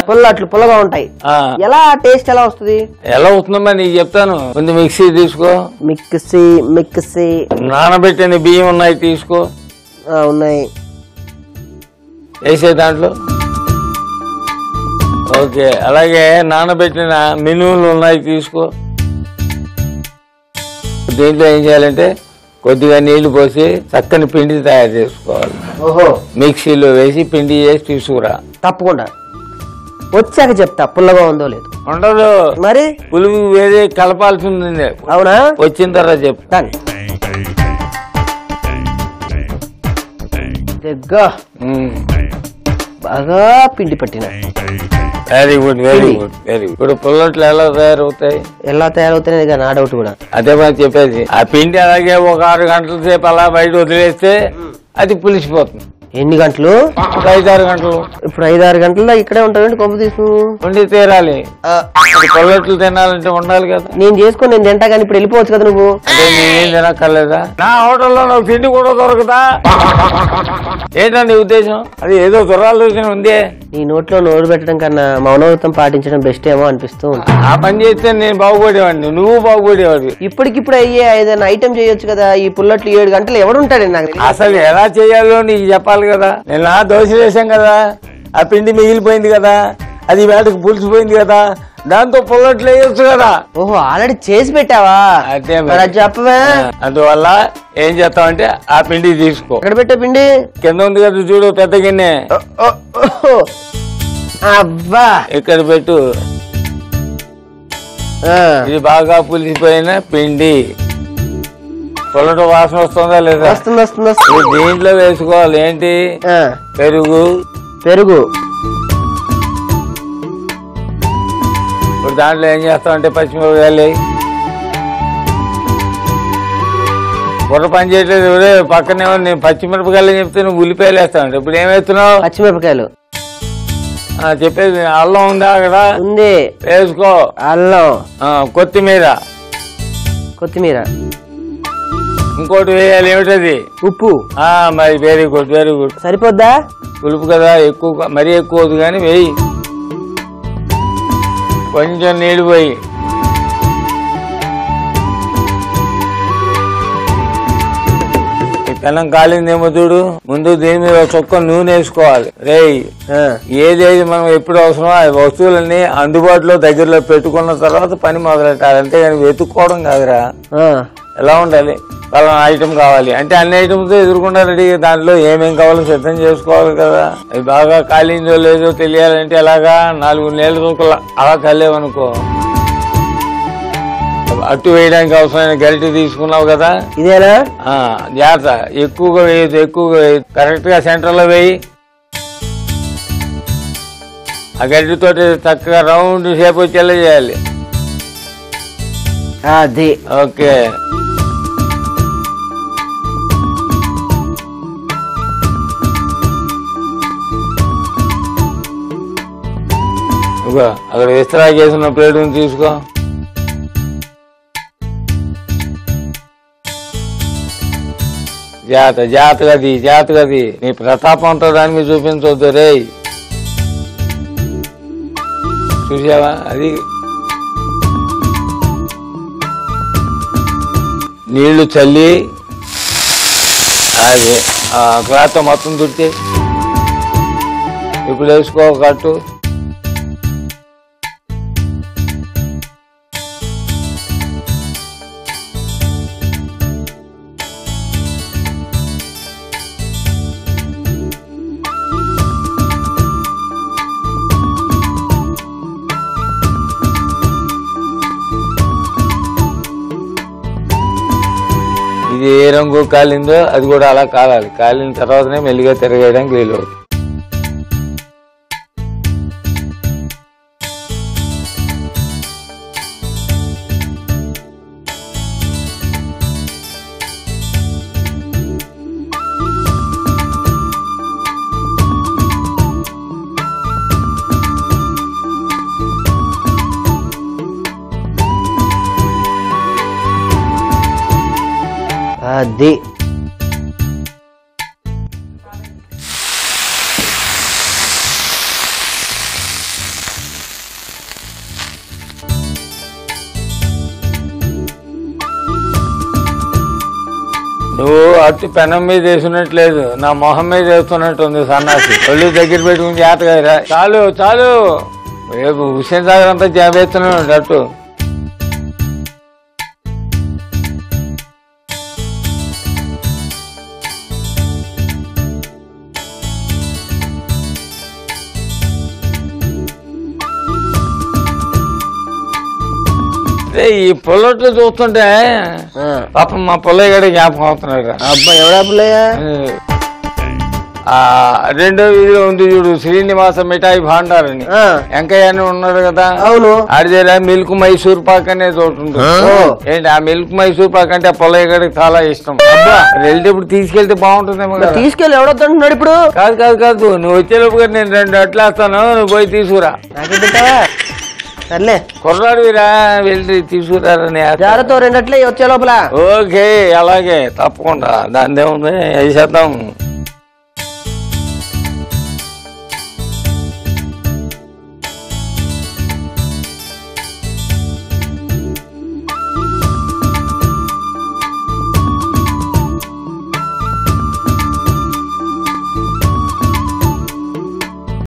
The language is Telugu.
పుల్ల అట్లు పుల్లగా ఉంటాయి ఆ, ఎలా టేస్ట్ ఎలా వస్తుంది ఎలా అవుతుందమ్మా నీకు చెప్తాను కొంచెం మిక్సీ తీసుకో మిక్సీ మిక్సీ నానబెట్టిన బియ్యం ఉన్నాయి తీసుకో ఆ, ఉన్నాయి వేసే దాంట్లో ఓకే అలాగే నానబెట్టిన మినువులు ఉన్నాయి తీసుకో దీంట్లో ఏం చేయాలంటే కొద్దిగా నీళ్లు పోసి చక్కని పిండి తయారు చేసుకోవాలి ఓహో మిక్సీలో వేసి పిండి చేసి తీసుకురా తప్పకుండా వచ్చాక చెప్తా పుల్లగా ఉందో లేదు ఉండదు మరి పులుగు వేరే కలపాల్సి ఉంది అవునా వచ్చిన తర్వాత చెప్పు డన్ దగ్గా బాగా పిండి పట్టిన వెరీ గుడ్ వెరీ పిండి. గుడ్ వెరీ గుడ్ ఇప్పుడు పుల్లట్లు ఎలా తయారవుతాయి ఎలా తయారవుతున్నాయి ఇక నా డౌట్ కూడా అదే మరి చెప్పేది ఆ పిండి అలాగే ఒక ఆరు గంటల సేపు అలా బయట వదిలేస్తే అది పులిసిపోతుంది ఎన్ని గంటలు ఒక ఐదు ఆరు గంటలు ఇప్పుడు ఐదు ఆరు గంటల్లో ఇక్కడే ఉంటావేంటి కొంప తీసు ఉండి తీరాలి మరి పుల్లట్లు తినాలంటే ఉండాలి కదా నేను చేసుకుని నేను తింటా కానీ ఇప్పుడు వెళ్ళిపోవచ్చు కదా నువ్వు అంటే నేనేం తినక్కర్లేదా నా హోటల్లో నాకు తిండి కూడా దొరకదా ఏంటండి ఉద్దేశం అది ఏదో దురాలోచన ఉంది నీ నోట్లో నోరు పెట్టడం కన్నా మౌనవ్రతం పాటించడం బెస్ట్ ఏమో అనిపిస్తూ ఉంటుంది ఆ పని చేస్తే నేను బాగుపడేవాడిని నువ్వు బాగుపడేవాడివి ఇప్పటికిప్పుడు అయ్యే ఏదైనా ఐటమ్ చేయొచ్చు కదా ఈ పుల్లట్లు ఏడు గంటలు ఎవడుంటాడు నాకు తెలియదు. అసలు ఎలా చేయాలో నీకు చెప్పాలి కదా నేను నా దోశ వేసాం కదా ఆ పిండి మిగిలిపోయింది కదా అది వేటకు పులిసిపోయింది కదా దాంతో పుల్లట్లు వేయొచ్చు కదా ఓహో ఆల్రెడీ చేసి పెట్టావా అదే మరి. మరి అది చెప్పవే అందువల్ల ఏం చేస్తామంటే ఆ పిండి తీసుకో ఎక్కడ పెట్టే పిండి కింద ఉంది కదా చూడు పెద్ద గిన్నె ఓ, ఓ, ఓ. అబ్బా ఇక్కడ పెట్టు ఆ, ఇది బాగా పులిసిపోయిన పిండి పుల్లట వాసన వస్తుందా లేదా వస్తుంది వస్తుంది వస్తుంది ఇది దీంట్లో వేసుకోవాలి ఏంటి ఆ, పెరుగు పెరుగు ఇప్పుడు దాంట్లో ఏం చేస్తామంటే పచ్చిమిరపకాయలు వేయి. బుర్ర పని చేయట్లేదు ఒరే, పక్కనే ఉంది. నేను పచ్చిమిరపకాయలు చెప్తే నువ్వు ఉల్లిపాయలు వేస్తావు ఇప్పుడు ఏం వేస్తున్నావు పచ్చిమిరపకాయలు ఆ, చెప్పేది అల్లం ఉందా అక్కడ ఉంది వేసుకో అల్లం ఆ, కొత్తిమీర కొత్తిమీర ఇంకోటి వేయాలి ఏమిటది ఉప్పు ఆ, మరి వెరీ గుడ్ వెరీ గుడ్ సరిపోద్దా పులుపు కదా ఎక్కువ మరీ ఎక్కువ వద్దు కానీ వేయి కొంచెం నీళ్ళు పోయి ఈ పెనం కాలిందేమో చూడు ముందు దీని మీద ఒక చుక్క నూనె వేసుకోవాలి రేయ్ ఆ, ఏదేది మనం ఎప్పుడు అవసరమో ఆ వస్తువులన్నీ అందుబాటులో దగ్గరలో పెట్టుకున్న తర్వాత పని మొదలెట్టాలి అంతేగాని వెతుక్కోవడం కాదురా ఆ, ఎలా ఉండాలి పలానా ఐటమ్ కావాలి అంటే అన్ని ఐటమ్స్ ఎదుర్కొండా రెడీ దాంట్లో ఏమేం కావాలో సిద్ధం చేసుకోవాలి కదా అది బాగా కాలిందో లేదో తెలియాలంటే ఎలాగా నాలుగు నేల రూపాయలు అలా చల్లేవనుకో అట్టు వేయడానికి అవసరమైన గరిటె తీసుకున్నావు కదా ఇదేనా ఆ జాగ్రత్త ఎక్కువగా వేయదు ఎక్కువగా వేయదు కరెక్ట్ గా సెంటర్ లో వేయి ఆ గరిటెతోటి చక్కగా రౌండ్ షేప్ వచ్చేలా చేయాలి అది ఓకే ఇదిగో, అక్కడ విస్తరా చేసిన ప్లేట్ తీసుకో జాత జాతగది జాతగది నీ ప్రతాపంతో దాని మీద చూపించవద్దు రే చూసావా అది నీళ్లు చల్లి అది ఆ క్లాత్ మొత్తం తుడితే ఇప్పుడు వేసుకో కట్టు ఇది ఏ రంగు కాలిందో అది కూడా అలా కాలాలి కాలిన తర్వాతనే మెల్లిగా తిరగేయడానికి వీలు అవుతుంది. అది అట్టు పెనం మీద వేసినట్లేదు నా మొహం మీద వేస్తున్నట్టు ఉంది సన్నాసి ఒళ్ళు దగ్గర పెట్టుకుని జాతగా చాలు చాలు రేపు హుస్సేన్ సాగర్ అంతా జాబేస్తున్నాడు అట్టు రే, ఈ పొల్లట్లు చూస్తుంటే ఆ. పాపం మా పొల్లయ్య గడి జ్ఞాపకం అవుతున్నాడు రా. అబ్బా ఎవడా పుల్లయ్యా ఆ రెండో వీధిలో ఉంది చూడు శ్రీనివాస మిఠాయి భాండార్ అని ఆ, వెంకయ్య అని ఉన్నాడు కదా అవును ఆడిదేరా మిల్క్ మైసూర్ పాక్ అనే చోటు ఉంటుంది ఓ. ఏంటి ఆ మిల్క్ మైసూర్ పాక్ అంటే ఆ పొల్లయ్య గడికి చాలా ఇష్టం అబ్బా వెళ్తేప్పుడు తీసుకెళ్తే బాగుంటుందేమో కదా తీసుకెళ్ళి ఎవడొద్దంటున్నాడు ఇప్పుడు కాదు కాదు కాదు నువ్వు వచ్చేలోపుగా నేను రెండు అట్లు వేస్తాను నువ్వు పోయి తీసుకురా నాకే పెట్టావా సర్లే కుర్రాడివిరా వెళ్ళి తీసుకురారని ఆశ. జాగ్రత్త రెండట్లే వచ్చే లోపల ఓకే అలాగే తప్పకుండా దాని ఏముంది వేసేద్దాం